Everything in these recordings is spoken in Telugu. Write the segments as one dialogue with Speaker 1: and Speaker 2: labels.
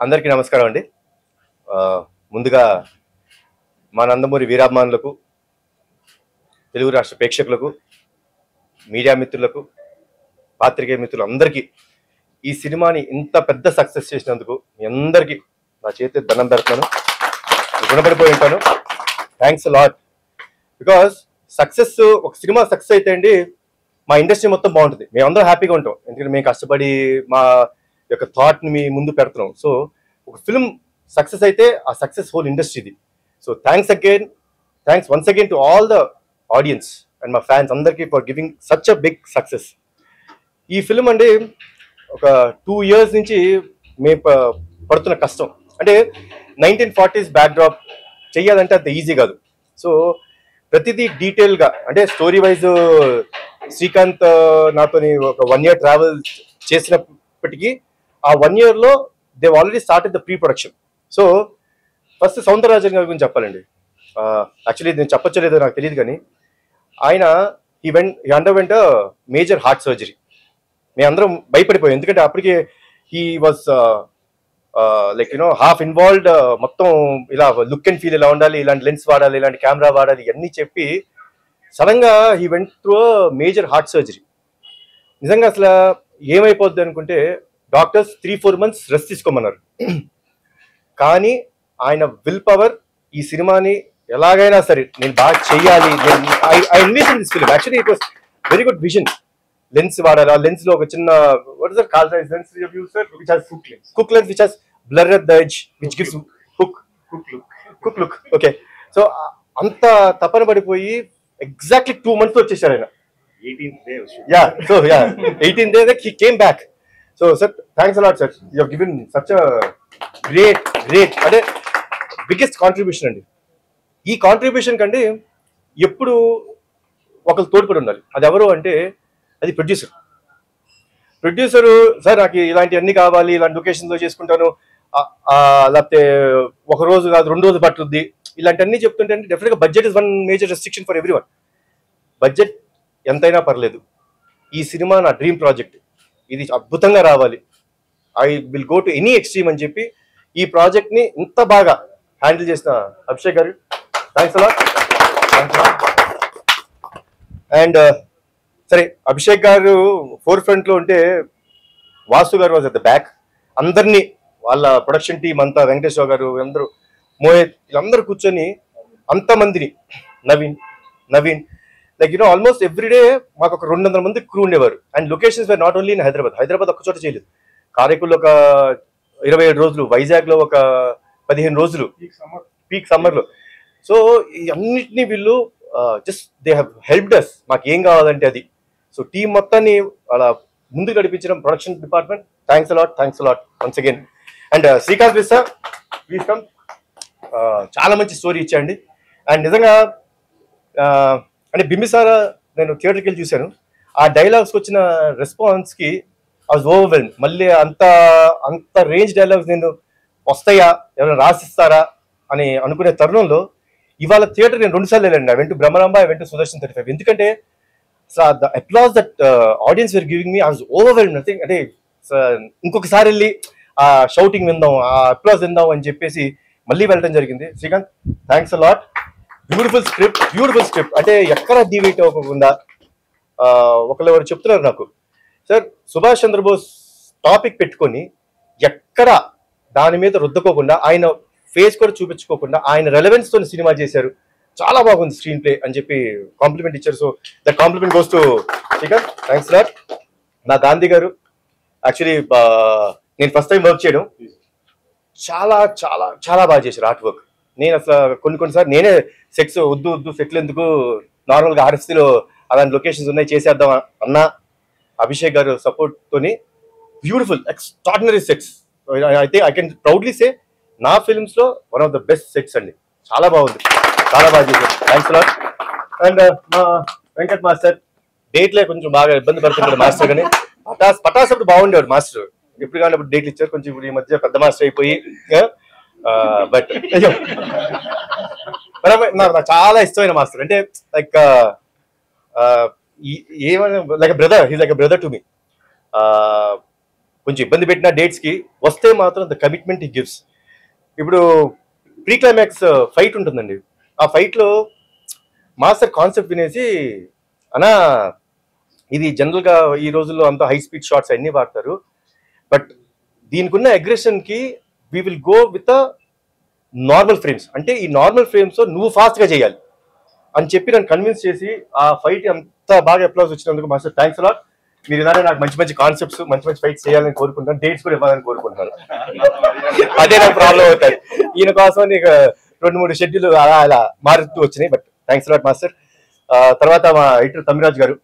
Speaker 1: అందరికీ నమస్కారం అండి ఆ, ముందుగా మా నందమూరి వీరాభిమానులకు తెలుగు రాష్ట్ర ప్రేక్షకులకు మీడియా మిత్రులకు పాత్రికేయ మిత్రులు అందరికీ ఈ సినిమాని ఇంత పెద్ద సక్సెస్ చేసినందుకు మీ అందరికీ నా చేతి దండం పెడుతున్నాను గుణపడిపోయి ఉంటాను థ్యాంక్స్ లాట్ బికాస్ సక్సెస్ ఒక సినిమా సక్సెస్ అయితే అండి మా ఇండస్ట్రీ మొత్తం బాగుంటుంది మేము అందరం హ్యాపీగా ఉంటాం ఎందుకంటే మేము కష్టపడి మా యొక్క థాట్ని మీ ముందు పెడుతున్నాం సో ఒక ఫిల్మ్ సక్సెస్ అయితే ఆ సక్సెస్ హోల్ ఇండస్ట్రీది so thanks again thanks once again to all the audience and మా ఫ్యాన్స్ అందరికీ for giving such a big success ఈ ఫిల్మ్ అండి ఒక టూ ఇయర్స్ నుంచి మేము ప- పడుతున్న కష్టం అంటే నైన్టీన్ ఫార్టీస్ బ్యాక్డ్రాప్ చెయ్యాలంటే అంత ఈజీ కాదు సో ప్రతిదీ డీటెయిల్గా అంటే స్టోరీ వైజ్ శ్రీకాంత్ నాతోని ఒక వన్ ఇయర్ ట్రావెల్ చేసినప్పటికీ ఆ వన్ ఇయర్లో they already started the pre production so first Soundararajan గారి గురించి చెప్పాలండి యాక్చువల్లీ నేను చెప్పచ్చో లేదో నాకు తెలియదు కానీ ఆయన ఈ వెన్ ఈ అండర్ వెంట మేజర్ హార్ట్ సర్జరీ మేము అందరం భయపడిపోయాం ఎందుకంటే అప్పటికే he was like you know half involved మొత్తం ఇలా లుక్ అండ్ ఫీల్ ఇలా ఉండాలి ఇలాంటి లెన్స్ వాడాలి ఇలాంటి కెమెరా వాడాలి ఇవన్నీ చెప్పి సడన్ గా he went through major heart surgery నిజంగా అసలు ఏమైపోద్ది అనుకుంటే doctors three four months rest తీసుకోమన్నారు కానీ ఆయన విల్ పవర్ ఈ సినిమాని ఎలాగైనా సరే నేను బాగా చెయ్యాలి I invest this film actually it was very good vision lens వాడాలి ఆ లెన్స్ లో ఒక చిన్న what is that call size lens you sir which has Cooke lens Cooke lens which has blur at the edge which gives Cooke Cooke look Cooke look okay so అంత తపన పడిపోయి ఎగ్జాక్ట్లీ టూ మంత్స్ వచ్చేసారు ఆయన yeah so yeah eighteen day he came back so sir thanks a lot sir you have given such great great అంటే బిగ్గెస్ట్ కాంట్రిబ్యూషన్ అండి ఈ కాంట్రిబ్యూషన్ కంటే ఎప్పుడు ఒకరు తోడ్పడి ఉండాలి అది ఎవరు అంటే అది ప్రొడ్యూసర్ ప్రొడ్యూసర్ సార్ నాకు ఇలాంటివన్నీ కావాలి ఇలాంటి లొకేషన్లో చేసుకుంటాను ఆ- ఆ, లేకపోతే ఒక రోజు కాదు రెండు రోజులు పట్టుద్ది ఇలాంటివన్నీ చెప్తుంటే అంటే డెఫినెట్గా budget is one major restriction for every one budget ఎంతైనా పర్లేదు ఈ సినిమా నా డ్రీమ్ ప్రాజెక్ట్ ఇది అద్భుతంగా రావాలి I will go to any extreme అని చెప్పి ఈ ప్రాజెక్ట్ ని ఇంత బాగా హ్యాండిల్ చేసిన అభిషేక్ గారు థ్యాంక్స్ అలా అండ్ సరే అభిషేక్ గారు ఫోర్ ఫ్రంట్ లో ఉంటే వాసు గారు వాజ్ అట్ ద బ్యాక్ అందరినీ వాళ్ళ ప్రొడక్షన్ టీం అంతా వెంకటేశ్వర గారు అందరూ మోహిత్ వీళ్ళందరూ కూర్చొని అంతమందిని Naveen Naveen like you know almost everyday మాకు ఒక రెండు వందల మంది క్రూ ఉండేవారు and locations were not only in Hyderabad Hyderabad ఒక చోట చేయలేదు కారైకుల్లో ఒక ఇరవై ఏడు రోజులు వైజాగ్ లో ఒక పదిహేను రోజులు పీక్ సమ్మర్ లో సో ఈ అన్నిటినీ వీళ్ళు just they have helped us మాకు ఏం కావాలంటే అది సో టీం మొత్తాన్ని అలా ముందు గడిపించడం production department thanks a lot thanks a lot once again and Srikanth Vissa please come చాలా మంచి స్టోరీ ఇచ్చాండి అండ్ నిజంగా ఆ, అంటే బింబిసారా నేను థియేటర్కి వెళ్ళి చూశాను ఆ డైలాగ్స్కి వచ్చిన రెస్పాన్స్కి ఐ వాజ్ ఓవర్వెల్మ్ మళ్ళీ అంత అంత రేంజ్ డైలాగ్స్ నేను వస్తాయా ఎవరైనా రాసిస్తారా అని అనుకునే తరుణంలో ఇవాళ థియేటర్ నేను రెండు సార్లు వెళ్ళండి I went Brahmaramba I went Sudarshan thirty five ఎందుకంటే the applause that audience were giving me I was overwhelm nothing అంటే స- ఇంకొకసారి వెళ్ళి ఆ షౌటింగ్ విందాం ఆ అప్లాస్ విందాం అని చెప్పేసి మళ్ళీ వెళ్ళడం జరిగింది Srikanth thanks lot beautiful script beautiful script అంటే ఎక్కడ డివేట్ అవ్వకుండా ఆ, ఒకళ్ళు ఎవరు చెప్తున్నారు నాకు సార్ సుభాష్ చంద్రబోస్ టాపిక్ పెట్టుకొని ఎక్కడ దాని మీద రుద్దకోకుండా ఆయన ఫేస్ కూడా చూపించుకోకుండా ఆయన రెలవెన్స్ తో సినిమా చేశారు చాలా బాగుంది స్క్రీన్ ప్లే అని చెప్పి కాంప్లిమెంట్ ఇచ్చారు so that compliment goes to Srikanth thanks lot నా గాంధీ గారు యాక్చువల్లీ నేను ఫస్ట్ టైం వర్క్ చేయడం చాలా చాలా చాలా బాగా చేశారు ఆర్ట్ వర్క్ నేను అసలు కొన్ని కొన్నిసార్లు నేనే సెట్స్ వద్దు వద్దు సెట్లు ఎందుకు నార్మల్గా ఆర్ఎస్సీలో అలాంటి లొకేషన్స్ ఉన్నాయి చేసేద్దాం అన్నా అభిషేక్ గారు సపోర్ట్ తోని బ్యూటిఫుల్ ఎక్స్ట్రాడినరీ సెట్స్ అయితే ఐ కెన్ ప్రౌడ్లీ సే నా ఫిల్మ్స్ లో one of the best sets అండి చాలా బాగుంది చాలా బాగా చేశారు థ్యాంక్స్ లాట్ అండ్ మా వెంకట్ మాస్టర్ డేట్లే కొంచెం బాగా ఇబ్బంది పడుతున్నాడు మాస్టర్ కానీ పటాస్ పటాస్ అప్పుడు బాగుండేవాడు మాస్టర్ ఎప్పుడు కానీ అప్పుడు డేట్లు ఇచ్చారు కొంచెం ఇప్పుడు ఈ మధ్య పెద్ద మాస్టర్ అయిపోయి బట్ అయ్యో మరి అవి నాకు నాకు చాలా ఇష్టమైన మాస్టర్ అంటే లైక్ ఏమైనా like brother he like brother to me కొంచెం ఇబ్బంది పెట్టిన డేట్స్కి వస్తే మాత్రం ద కమిట్మెంట్ ఈ గివ్స్ ఇప్పుడు ప్రీ క్లైమాక్స్ ఫైట్ ఉంటుందండి ఆ ఫైట్లో మాస్టర్ కాన్సెప్ట్ వినేసి అనా ఇది జనరల్గా ఈ రోజుల్లో అంత హై స్పీడ్ షాట్స్ అన్నీ వాడతారు బట్ దీనికి ఉన్న అగ్రెషన్కి we will go with normal frames అంటే ఈ నార్మల్ ఫ్రేమ్స్ నువ్వు ఫాస్ట్గా చేయాలి అని చెప్పి నన్ను కన్విన్స్ చేసి ఆ ఫైట్ అంత బాగా అప్లాస్ వచ్చినందుకు మాస్టర్ థ్యాంక్స్ అలాట్ మీరు ఇలానే నాకు మంచి మంచి కాన్సెప్ట్స్ మంచి మంచి ఫైట్స్ చేయాలని కోరుకుంటాను డేట్స్ కూడా ఇవ్వాలని కోరుకుంటాను అదే నాకు ప్రాబ్లం అవుతాయి ఈయన కోసం నీకు రెండు మూడు షెడ్యూల్ అలా అలా మారుతూ వచ్చినాయి బట్ థ్యాంక్స్ అలాట్ మాస్టర్ తర్వాత మా ఎడిటర్ తమిరాజ్ గారు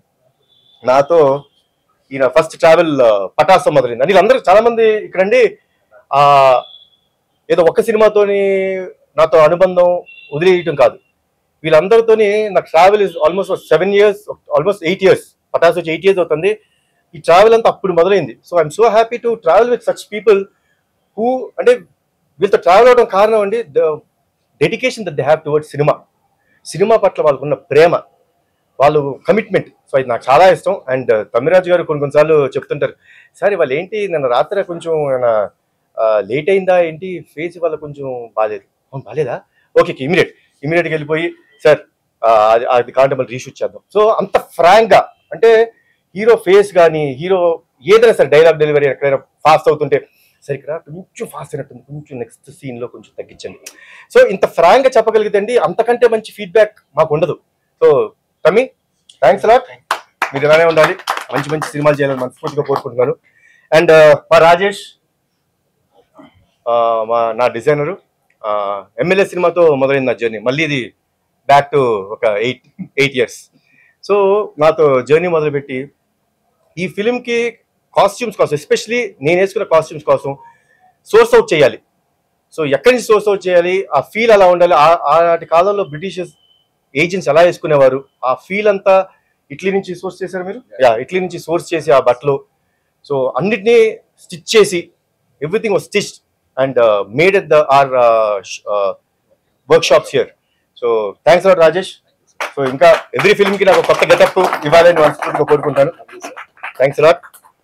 Speaker 1: నాతో ఈయన ఫస్ట్ ట్రావెల్ పటాసం మొదలైంది అంటే వీళ్ళందరూ చాలా మంది ఇక్కడండి ఆ ఏదో ఒక్క సినిమాతోని నాతో అనుబంధం వదిలేయటం కాదు వీళ్ళందరితోని నాకు travel is almost seven years almost eight years Pataas వచ్చి ఎయిట్ ఇయర్స్ అవుతుంది ఈ ట్రావెల్ అంతా అప్పుడు మొదలైంది so I'm so happy to travel with such people who అంటే వీళ్ళతో ట్రావెల్ అవడం కారణం అండి the dedication that they have towards cinema cinema పట్ల వాళ్ళకున్న ప్రేమ వాళ్ళు కమిట్మెంట్ సో ఇది నాకు చాలా ఇష్టం అండ్ తమిరాజు గారు కొన్ని కొన్నిసార్లు చెప్తుంటారు సార్ వాళ్ళు ఏంటి నన్ను రాత్రి కొంచెం లేట్ అయిందా ఏంటి ఫేస్ వాళ్ళ కొంచెం బాగాలేదు అవును బాగాలేదా ఓకే ఇమీడియట్ ఇమీడియట్గా వెళ్ళిపోయి సార్ అది అది కాంటే మళ్ళీ రీషూట్ చేద్దాం సో అంత ఫ్రాంక్గా అంటే హీరో ఫేస్ కానీ హీరో ఏదైనా సరే డైలాగ్ డెలివరీ ఎక్కడైనా ఫాస్ట్ అవుతుంటే సరే ఇక్కడ కొంచెం ఫాస్ట్ అయినట్టుంది కొంచెం నెక్స్ట్ సీన్లో కొంచెం తగ్గించండి సో ఇంత ఫ్రాంక్గా చెప్పగలిగితే అండి అంతకంటే మంచి ఫీడ్బ్యాక్ మాకు ఉండదు సో తమ్మి థ్యాంక్స్ అలాట్ మీరు ఇలానే ఉండాలి మంచి మంచి సినిమాలు చేయాలని మనస్ఫూర్తిగా కోరుకుంటున్నాను అండ్ మా రాజేష్ ఆ, మా నా డిజైనరు ఎమ్మెల్యే సినిమాతో మొదలైంది నా జర్నీ మళ్ళీ ఇది బ్యాక్ టు ఒక ఎయిట్ ఎయిట్ ఇయర్స్ సో నాతో జర్నీ మొదలుపెట్టి ఈ ఫిలింకి కాస్ట్యూమ్స్ కోసం ఎస్పెషలీ నేను వేసుకున్న కాస్ట్యూమ్స్ కోసం సోర్స్ అవుట్ చేయాలి సో ఎక్కడి నుంచి సోర్స్ అవుట్ చేయాలి ఆ ఫీల్ అలా ఉండాలి ఆ- ఆనాటి కాలంలో బ్రిటిషర్స్ ఏజెంట్స్ ఎలా వేసుకునేవారు ఆ ఫీల్ అంతా ఇట్లీ నుంచి సోర్స్ చేశారు మీరు యా ఇట్లీ నుంచి సోర్స్ చేసి ఆ బట్టలు సో అన్నిటినీ స్టిచ్ చేసి everything was stitch and made at the R workshops here so thanks lot Rajesh so ఇంకా ఎవ్రీ ఫిల్మ్ కి నాకు కొత్త గెటప్ ఇవ్వాలని మనస్ఫూర్తిగా కోరుకుంటాను థ్యాంక్స్ లాట్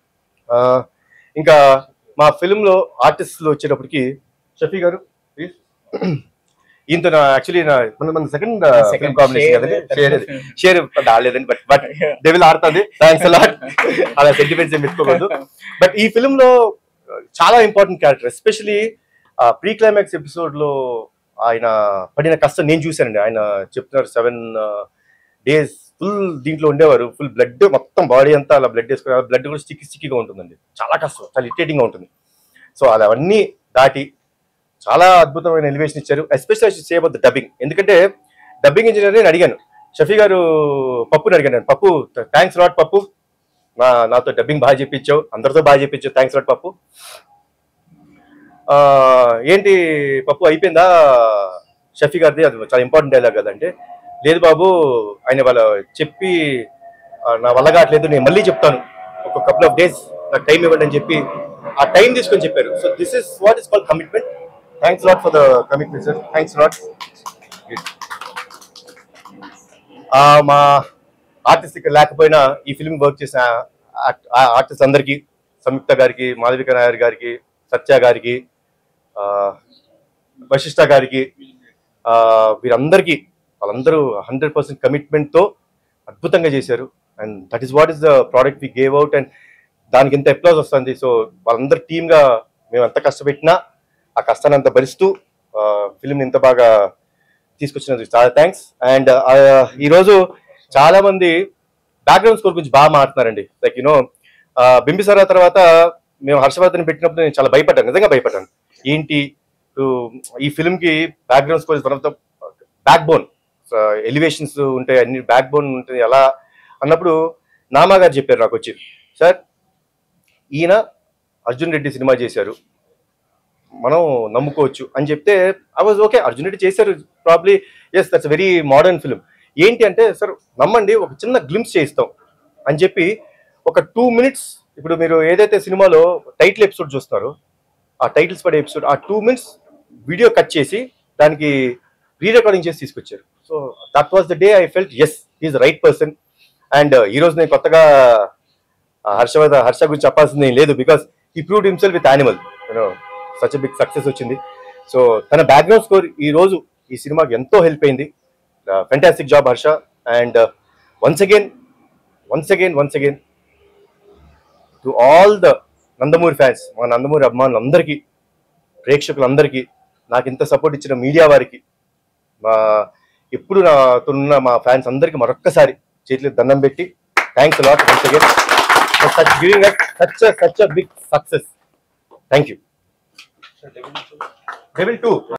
Speaker 1: ఇంకా మా ఫిల్మ్ లో ఆర్టిస్టులు వచ్చేటప్పటికి షఫీ గారు ప్లీజ్ ఈయనతో నా యాక్చువల్లీ నా మన మన సెకండ్ సెకండ్ కాంబినేషన్ కదండి షేర్ షేర్ ఆడలేదండి బట్ బట్ డెవిల్ ఆడుతుంది థ్యాంక్స్ లాట్ అలా సెంటిమెంట్స్ ఏం పెట్టుకోకూడదు బట్ ఈ ఫిల్మ్ లో చాలా important character especially pre climax episode లో ఆయన పడిన కష్టం నేను చూశానండి ఆయన చెప్తున్నారు సెవెన్ డేస్ ఫుల్ దీంట్లో ఉండేవారు ఫుల్ బ్లడ్ మొత్తం బాడీ అంతా అలా బ్లడ్ వేసుకుని బ్లడ్ కూడా స్టిక్కి స్టిక్కిగా ఉంటుందండి చాలా కష్టం చాలా ఇరిటేటింగ్ గా ఉంటుంది సో అది అవన్నీ దాటి చాలా అద్భుతమైన ఎలివేషన్ ఇచ్చారు ఎస్పెషల్లీ సేవ్ ద డబ్బింగ్ ఎందుకంటే డబ్బింగ్ ఇంజనీర్ నేను అడిగాను షఫీ గారు పప్పుని అడిగాను నేను పప్పు థ్యాంక్స్ లాట్ పప్పు నా నాతో డబ్బింగ్ బాగా చెప్పించావు అందరితో బాగా చెప్పించావు థ్యాంక్స్ లాట్ పప్పు ఆ, ఏంటి పప్పు అయిపోయిందా షఫీ గారిది అది చాలా ఇంపార్టెంట్ డైలాగ్ కదంటే లేదు బాబు ఆయన వాళ్ళ చెప్పి ఆ, నా వల్ల కావట్లేదు నేను మళ్ళీ చెప్తాను ఒక కపుల్ ఆఫ్ డేస్ నాకు టైం ఇవ్వండి అని చెప్పి ఆ టైం తీసుకొని చెప్పారు so this is what is call commitment thanks lot for the commitment sir thanks lot మా ఆర్టిస్ట్ ఇక్కడ లేకపోయినా ఈ ఫిల్మ్ వర్క్ చేసిన ఆర్టిస్ట్ అందరికీ సంయుక్త గారికి మాధవిక నాయర్ గారికి సత్య గారికి ఆ, వశిష్ఠ గారికి ఆ, వీరందరికీ వాళ్ళందరూ హండ్రెడ్ పర్సెంట్ కమిట్మెంట్తో అద్భుతంగా చేశారు and that is what is the product we gave out and దానికి ఎంత అప్లాజ్ వస్తుంది సో వాళ్ళందరూ టీమ్గా మేము ఎంత కష్టపెట్టినా ఆ కష్టాన్ని అంత భరిస్తూ ఫిల్మ్ ఇంత బాగా తీసుకొచ్చినందుకు చాలా థ్యాంక్స్ అండ్ ఈరోజు చాలా మంది బ్యాక్గ్రౌండ్ స్కోర్ గురించి బాగా మాట్లాడుతున్నారండి లైక్ యూనో బింబిసారా తర్వాత మేము హర్షవర్ధన్ పెట్టినప్పుడు నేను చాలా భయపడ్డాను నిజంగా భయపడ్డాను ఏంటి ఇప్పుడు ఈ ఫిల్మ్ కి background score one of the back bone elevations ఉంటాయి అన్ని బ్యాక్ బోన్ ఉంటుంది ఎలా అన్నప్పుడు నామా గారు చెప్పారు నాకు వచ్చి సార్ ఈయన అర్జున్ రెడ్డి సినిమా చేశారు మనం నమ్ముకోవచ్చు అని చెప్తే I was okay Arjun Reddy చేశారు probably yes that's very modern film ఏంటి అంటే సార్ నమ్మండి ఒక చిన్న గ్లిమ్స్ చేయిస్తాం అని చెప్పి ఒక టూ మినిట్స్ ఇప్పుడు మీరు ఏదైతే సినిమాలో టైటిల్ ఎపిసోడ్ చూస్తారో ఆ టైటిల్స్ పడే ఎపిసోడ్ ఆ టూ మినిట్స్ వీడియో కట్ చేసి దానికి రీ రికార్డింగ్ చేసి తీసుకొచ్చారు so that was the day I felt yes is right person and ఈ రోజు నేను కొత్తగా ఆ హర్ష మీద హర్ష గురించి చెప్పాల్సింది ఏం లేదు because he proved himself with Animal you know such big success వచ్చింది సో తన బ్యాక్గ్రౌండ్ స్కోర్ ఈ రోజు ఈ సినిమాకి ఎంతో హెల్ప్ అయింది fantastic job Harsha and once again once again once again to all the Nandamuri fans మా నందమూరి అభిమానులందరికీ ప్రేక్షకులందరికీ నాకు ఇంత సపోర్ట్ ఇచ్చిన మీడియా వారికి మా ఎప్పుడు నాతో ఉన్న మా ఫ్యాన్స్ అందరికీ మరొక్కసారి చేతులు దండం పెట్టి thanks lot once again such giving such such big success thank you Devil two